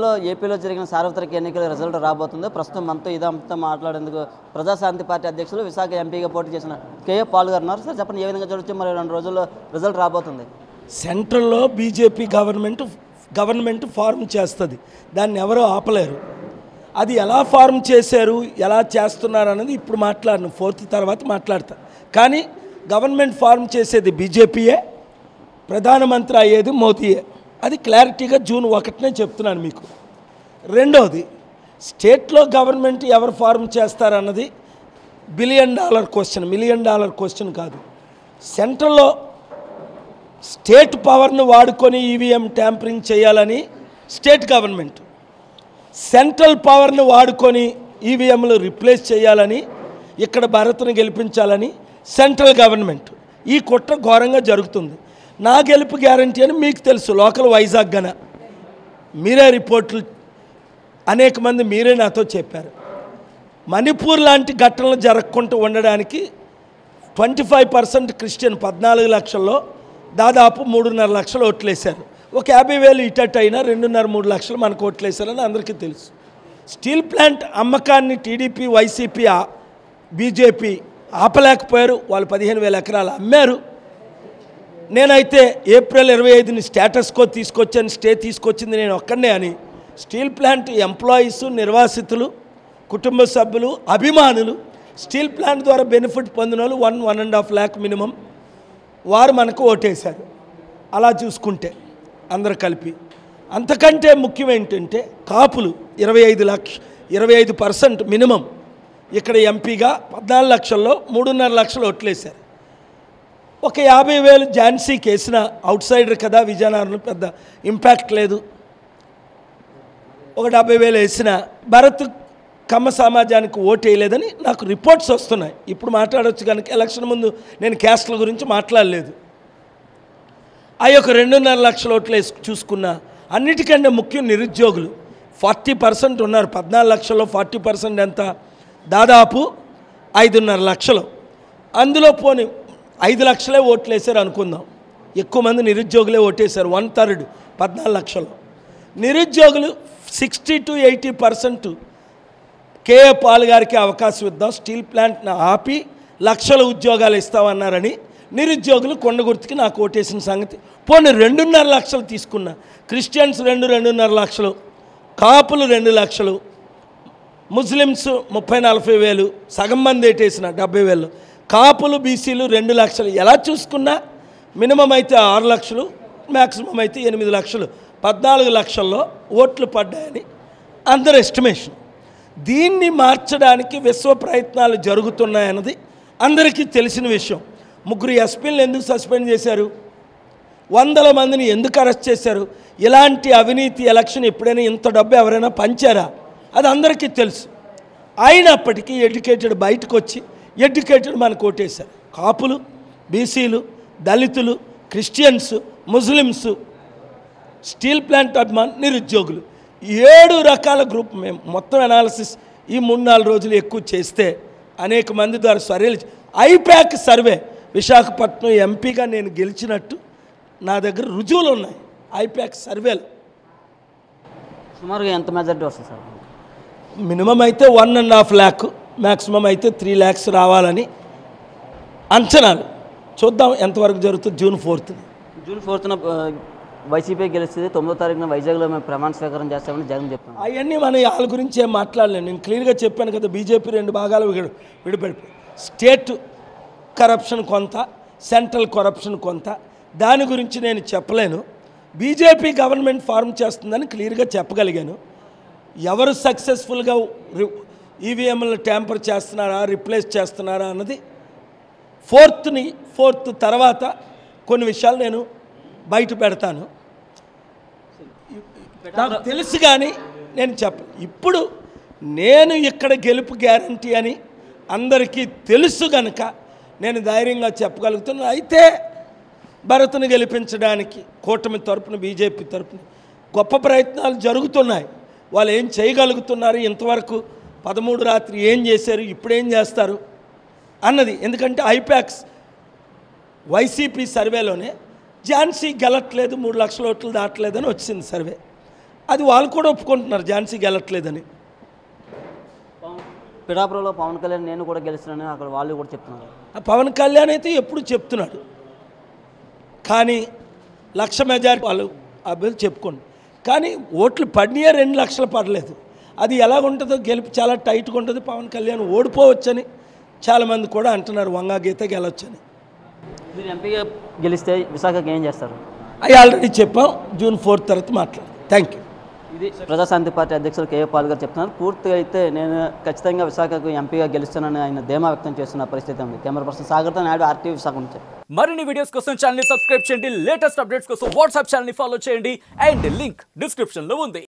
ఏపీలో జరిగిన సార్వత్రిక ఎన్నికల రిజల్ట్ రాబోతుంది ప్రస్తుతం మనతో ఇదంతా మాట్లాడేందుకు ప్రజాశాంతి పార్టీ అధ్యక్షులు విశాఖ ఎంపీగా పోటీ చేసిన కేఏ పాల్ గారు ఉన్నారు సార్ చెప్పండి ఏ విధంగా చూడొచ్చు మరి రెండు రోజుల్లో రిజల్ట్ రాబోతుంది సెంట్రల్లో బీజేపీ గవర్నమెంట్ గవర్నమెంట్ ఫార్మ్ చేస్తుంది దాన్ని ఎవరో ఆపలేరు అది ఎలా ఫార్మ్ చేశారు ఎలా చేస్తున్నారు అన్నది ఇప్పుడు మాట్లాడను ఫోర్త్ తర్వాత మాట్లాడతా కానీ గవర్నమెంట్ ఫార్మ్ చేసేది బీజేపీయే ప్రధానమంత్రి అయ్యేది మోదీయే అది క్లారిటీగా జూన్ ఒకటినే చెప్తున్నాను మీకు రెండోది స్టేట్లో గవర్నమెంట్ ఎవరు ఫార్మ్ చేస్తారన్నది billion dollar question million dollar question కాదు సెంట్రల్లో స్టేట్ పవర్ను వాడుకొని ఈవీఎం ట్యాంపరింగ్ చేయాలని స్టేట్ గవర్నమెంట్ సెంట్రల్ పవర్ను వాడుకొని ఈవీఎంలు రిప్లేస్ చేయాలని ఇక్కడ భారత్ను గెలిపించాలని సెంట్రల్ గవర్నమెంట్ ఈ కుట్ర ఘోరంగా జరుగుతుంది నా గెలుపు గ్యారంటీ అని మీకు తెలుసు లోకల్ వైజాగ్ గన మీరే రిపోర్ట్లు అనేక మంది మీరే నాతో చెప్పారు మణిపూర్ లాంటి ఘటనలు జరగకుండా ఉండడానికి ట్వంటీ ఫైవ్ పర్సెంట్ క్రిస్టియన్ పద్నాలుగు లక్షల్లో దాదాపు మూడున్నర లక్షలు ఓట్లేశారు ఒక యాభై వేలు ఇటట్ అయినా రెండున్నర మూడు లక్షలు మనకు ఓట్లేశారని అందరికీ తెలుసు స్టీల్ ప్లాంట్ అమ్మకాన్ని టీడీపీ వైసీపీ ఆ- బీజేపీ ఆపలేకపోయారు వాళ్ళు పదిహేను వేల ఎకరాలు అమ్మారు నేనైతే ఏప్రిల్ ఇరవై ఐదుని స్టేటస్ కో తీసుకొచ్చాను స్టే తీసుకొచ్చింది నేను ఒక్కడనే అని స్టీల్ ప్లాంట్ ఎంప్లాయీస్ నిర్వాసితులు కుటుంబ సభ్యులు అభిమానులు స్టీల్ ప్లాంట్ ద్వారా బెనిఫిట్ పొందిన వాళ్ళు one one and half lakh minimum వారు మనకు ఓటేశారు అలా చూసుకుంటే అందరు కలిపి అంతకంటే ముఖ్యం ఏంటంటే కాపులు ఇరవై ఐదు లక్ష ఇరవై ఐదు పర్సెంట్ మినిమం ఇక్కడ ఎంపీగా పద్నాలుగు లక్షల్లో మూడున్నర లక్షలు ఓట్లేశారు ఒక యాభై వేలు ఝాన్సీకి వేసిన అవుట్ సైడర్ కదా విజయనగరంలో పెద్ద ఇంపాక్ట్ లేదు ఒక డెబ్బై వేలు వేసిన భరత్ కమ్మ సమాజానికి ఓటు వేయలేదని నాకు రిపోర్ట్స్ వస్తున్నాయి ఇప్పుడు మాట్లాడొచ్చు కనుక ఎలక్షన్ ముందు నేను క్యాస్ట్ల గురించి మాట్లాడలేదు ఆ యొక్క రెండున్నర లక్షల ఓట్లు వేసి చూసుకున్నా అన్నిటికంటే ముఖ్యం నిరుద్యోగులు ఫార్టీ పర్సెంట్ ఉన్నారు పద్నాలుగు లక్షల్లో ఫార్టీ పర్సెంట్ ఎంత దాదాపు ఐదున్నర లక్షలు అందులో పోని ఐదు లక్షలే ఓట్లు వేశారు అనుకుందాం ఎక్కువ మంది నిరుద్యోగులే ఓటేశారు వన్ థర్డ్ పద్నాలుగు లక్షలు నిరుద్యోగులు sixty to eighty percent K A Paul గారికి అవకాశం ఇద్దాం స్టీల్ ప్లాంట్ని ఆపి లక్షల ఉద్యోగాలు ఇస్తామన్నారని నిరుద్యోగులు కొండ గుర్తుకి నాకు ఓటేసిన సంగతి పోనీ రెండున్నర లక్షలు తీసుకున్నా క్రిస్టియన్స్ రెండు రెండున్నర లక్షలు కాపులు రెండు లక్షలు ముస్లిమ్స్ ముప్పై నలభై వేలు సగం మంది ఏటేసిన డెబ్బై వేలు కాపులు బీసీలు రెండు లక్షలు ఎలా చూసుకున్నా మినిమం అయితే ఆరు లక్షలు మ్యాక్సిమం అయితే ఎనిమిది లక్షలు పద్నాలుగు లక్షల్లో ఓట్లు పడ్డాయని అందరు ఎస్టిమేషన్ దీన్ని మార్చడానికి విశ్వ ప్రయత్నాలు జరుగుతున్నాయన్నది అందరికీ తెలిసిన విషయం ముగ్గురు ఎస్పీలను ఎందుకు సస్పెండ్ చేశారు వందల మందిని ఎందుకు అరెస్ట్ చేశారు ఇలాంటి అవినీతి ఎలక్షన్ ఎప్పుడైనా ఇంత డబ్బు ఎవరైనా పంచారా అది అందరికీ తెలుసు అయినప్పటికీ ఎడ్యుకేటెడ్ బయటకు వచ్చి ఎడ్యుకేటెడ్ మనకు ఓటేశారు కాపులు బీసీలు దళితులు క్రిస్టియన్స్ ముస్లిమ్స్ స్టీల్ ప్లాంట్ అభిమాన్ నిరుద్యోగులు ఏడు రకాల గ్రూప్ మేము మొత్తం అనాలిసిస్ ఈ మూడు నాలుగు రోజులు ఎక్కువ చేస్తే అనేక మంది ద్వారా సర్వేలు ఐప్యాక్ సర్వే విశాఖపట్నం ఎంపీగా నేను గెలిచినట్టు నా దగ్గర రుజువులు ఉన్నాయి ఐప్యాక్ సర్వేలు సుమారుగా ఎంత మెజారిటీ వస్తుంది సార్ మినిమం అయితే one and half lakh maximum అయితే త్రీ ల్యాక్స్ రావాలని అంచనాలు చూద్దాం ఎంతవరకు జరుగుతుంది జూన్ ఫోర్త్ జూన్ ఫోర్త్న వైసీపీ గెలుస్తుంది తొమ్మిదో తారీఖున వైజాగ్లో మేము ప్రమాణ స్వీకారం చేస్తామని జగన్ చెప్తున్నాం అవన్నీ మన వాళ్ళ గురించి ఏం మాట్లాడలేను నేను క్లియర్గా చెప్పాను కదా బీజేపీ రెండు భాగాలు విడి విడిపడి స్టేట్ కరప్షన్ కొంత సెంట్రల్ కరప్షన్ కొంత దాని గురించి నేను చెప్పలేను బీజేపీ గవర్నమెంట్ ఫార్మ్ చేస్తుందని క్లియర్గా చెప్పగలిగాను ఎవరు సక్సెస్ఫుల్గా ఈవీఎంలను ట్యాంపర్ చేస్తున్నారా రిప్లేస్ చేస్తున్నారా అన్నది ఫోర్త్ని ఫోర్త్ తర్వాత కొన్ని విషయాలు నేను బయట పెడతాను నాకు తెలుసు కానీ నేను చెప్ప ఇప్పుడు నేను ఇక్కడ గెలుపు గ్యారంటీ అని అందరికీ తెలుసు గనక నేను ధైర్యంగా చెప్పగలుగుతున్నాను అయితే భరత్ను గెలిపించడానికి కూటమి తరపున బీజేపీ తరపున గొప్ప ప్రయత్నాలు జరుగుతున్నాయి వాళ్ళు ఏం చేయగలుగుతున్నారు ఇంతవరకు పదమూడు రాత్రి ఏం చేశారు ఇప్పుడేం చేస్తారు అన్నది ఎందుకంటే ఐపాక్స్ వైసీపీ సర్వేలోనే ఝాన్సీ గెలట్లేదు మూడు లక్షల ఓట్లు దాటలేదని వచ్చింది సర్వే అది వాళ్ళు కూడా ఒప్పుకుంటున్నారు ఝాన్సీ గెలట్లేదని పిఠాపురంలో పవన్ కళ్యాణ్ నేను కూడా గెలుస్తున్నానని అక్కడ వాళ్ళు కూడా చెప్తున్నారు ఆ పవన్ కళ్యాణ్ అయితే ఎప్పుడు చెప్తున్నాడు కానీ లక్ష మెజారిటీ వాళ్ళు అభ్యర్థి చెప్పుకోండి కానీ ఓట్లు పడినాయే రెండు లక్షలు పడలేదు అది ఎలా ఉంటుందో గెలుపు చాలా టైట్గా ఉంటుంది పవన్ కళ్యాణ్ ఓడిపోవచ్చని చాలామంది కూడా అంటున్నారు వంగా గీత గెలవచ్చని మీరు ఎంపీగా గెలిస్తే విశాఖకి ఏం చేస్తారు అవి ఆల్రెడీ చెప్పాం జూన్ ఫోర్త్ తర్వాత మాట్లాడు థ్యాంక్ యూ ఇది ప్రజాశాంతి పార్టీ అధ్యక్షులు కేఏ పాల్ గారు చెప్తున్నారు పూర్తిగా అయితే నేను ఖచ్చితంగా విశాఖకు ఎంపీగా గెలుస్తానని ఆయన ధీమా వ్యక్తం చేస్తున్న పరిస్థితి ఉంది కెమెరా పర్సన్ సాగర్తో నాయుడు ఆర్టీవీ విశాఖ నుంచి మరిన్ని వీడియోస్ కోసం ఛానల్ సబ్స్క్రైబ్ చేయండి లేటెస్ట్ అప్డేట్స్ కోసం వాట్సాప్ ఛానల్ ఫాలో చేయండి అండ్ లింక్ డిస్క్రిప్షన్ లో ఉంది